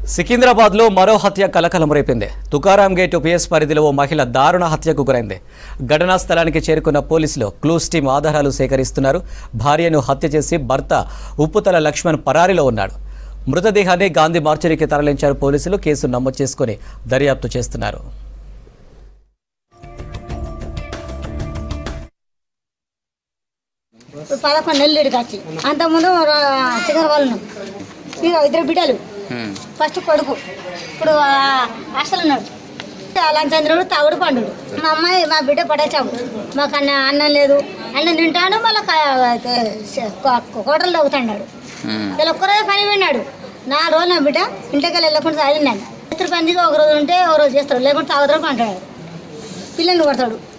సికింద్రాబాద్ లో మరో హత్య కలకలం రేపింది తుకారాం గేట్ పిఎస్ పరిధిలో ఓ మహిళ దారుణ హత్యకు గురైంది ఘటనా స్థలానికి చేరుకున్న పోలీసులు క్లూస్ టీం ఆధారాలు సేకరిస్తున్నారు భార్యను హత్య చేసి భర్త ఉప్పుతల లక్ష్మణ్ పరారీలో ఉన్నాడు మృతదేహాన్ని గాంధీ మార్చరీకి తరలించారు పోలీసులు కేసు నమోదు చేసుకుని దర్యాప్తు చేస్తున్నారు ఇప్పుడు పదకొండు నెలలు ఇడికి వచ్చి అంతకుముందు చికెన్ వాళ్ళు ఉన్నాం ఇక ఇద్దరు బిడ్డలు ఫస్ట్ కొడుకు ఇప్పుడు హాస్టల్ ఉన్నాడు లంచంద్రుడు తాగుడు పండుడు మా అమ్మాయి మా బిడ్డ పడేచాము మాకు అన్న అన్నం లేదు అన్నం తింటాడు మళ్ళీ కోటలు తగ్గుతున్నాడు ఇలా ఒక్కరోజు పని విన్నాడు నాలుగు రోజులు నా బిడ్డ ఇంటికి వెళ్ళి వెళ్ళకుండా చదివినాను ఇద్దరు పనిగా ఒక రోజు ఉంటే ఒక రోజు చేస్తాడు లేకుంటే తాగుతాడు పంటాడు పిల్లల్ని కొడతాడు